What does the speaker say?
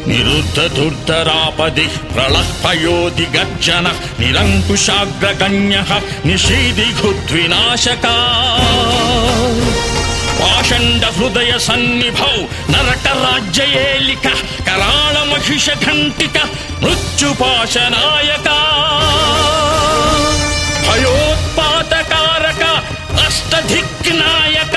నిరుద్ధ దుర్ధరాపది ప్రళఃపయోధి గర్జన నిరంకుశాగ్రగణ్య నిషీది ఘుద్వినాశకా పాషండ హృదయ సన్నిభౌ నరక రాజ్యయేలిక కరాళ మహిష ఘంటిక మృత్యుపాశనాయక భయోత్పాతకారక అష్టధిక్నాయక